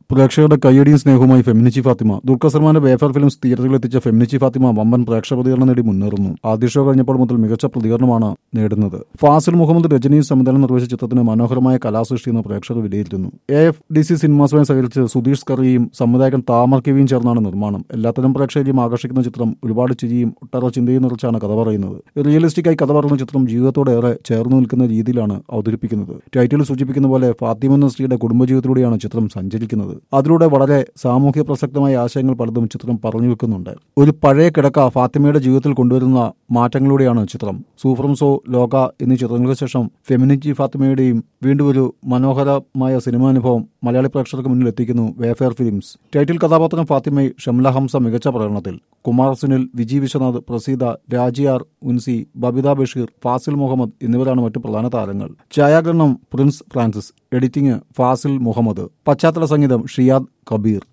പ്രേക്ഷകരുടെ കയ്യടിയും സ്നേഹവുമായി ഫെമിനിച്ചി ഫാത്തിമ ദുൽഖർ സൽമാന്റെ wafer films തിയേറ്ററിൽ എത്തിച്ച ഫെമിനിച്ചി ഫാത്തിമ വമ്പൻ പ്രേക്ഷക പ്രതികരണം നേടി മുന്നേറുന്നു ആദ്യ ഷോ കഴിഞ്ഞപ്പോൾ മുതൽ മികച്ച പ്രതികരണമാണ് നേടുന്നത് ഫാസിൽ മുഹമ്മദ് രജനീസ് സംവിധാനം നിർവഹിച്ച ചിത്രത്തിന് മനോഹരമായ കലാസൃഷ്ടിയെന്ന് പ്രേക്ഷകർ വിലയിരുത്തുന്നു എ എഫ് ഡി സി സിനിമാസുമായി സഹകരിച്ച് സുധീഷ് കറിയും സംവിധായകൻ താമർ കെവിയും ചേർന്നാണ് നിർമ്മാണം എല്ലാത്തരം പ്രേക്ഷകരെയും ആകർഷിക്കുന്ന ചിത്രം ഒരുപാട് ചിരിയും ഒട്ടേറെ ചിന്തയും നിറച്ചാണ് കഥ പറയുന്നത് റിയലിസ്റ്റിക്കായി കഥ പറയുന്ന ചിത്രം ജീവിതത്തോട് ഏറെ ചേർന്ന് നിൽക്കുന്ന രീതിയിലാണ് അവതരിപ്പിക്കുന്നത് ടൈറ്റിൽ സൂചിപ്പിക്കുന്ന പോലെ ഫാത്തിമ എന്ന സ്ത്രീയുടെ കുടുംബജീവിതത്തിലൂടെയാണ് ചിത്രം സഞ്ചരിക്കുന്നത് അതിലൂടെ വളരെ സാമൂഹ്യ പ്രസക്തമായ ആശയങ്ങൾ പലതും ചിത്രം പറഞ്ഞു വെക്കുന്നുണ്ട് ഒരു പഴയ കിടക്ക ഫാത്തിമയുടെ ജീവിതത്തിൽ കൊണ്ടുവരുന്ന മാറ്റങ്ങളിലൂടെയാണ് ചിത്രം സൂഫ്രം സോ ലോക എന്നീ ചിത്രങ്ങൾക്ക് ശേഷം ഫെമിനിറ്റി ഫാത്തിമയുടെയും വീണ്ടും ഒരു മനോഹരമായ സിനിമാനുഭവം മലയാളി പ്രേക്ഷകർക്ക് മുന്നിൽ എത്തിക്കുന്നു വേഫെയർ ഫിലിംസ് ടൈറ്റിൽ കഥാപാത്രം ഫാത്തിമയെ ഷംല ഹംസ മികച്ച പ്രകടനത്തിൽ കുമാർ സുനിൽ വിജി വിശ്വനാഥ് പ്രസീത രാജിയാർ ഉൻസി ബബിത ബഷീർ ഫാസിൽ മുഹമ്മദ് എന്നിവരാണ് മറ്റു പ്രധാന താരങ്ങൾ ഛായാഗ്രഹണം പ്രിൻസ് ഫ്രാൻസിസ് എഡിറ്റിംഗ് ഫാസിൽ മുഹമ്മദ് പശ്ചാത്തല സംഗീതം ഷിയാദ് കബീർ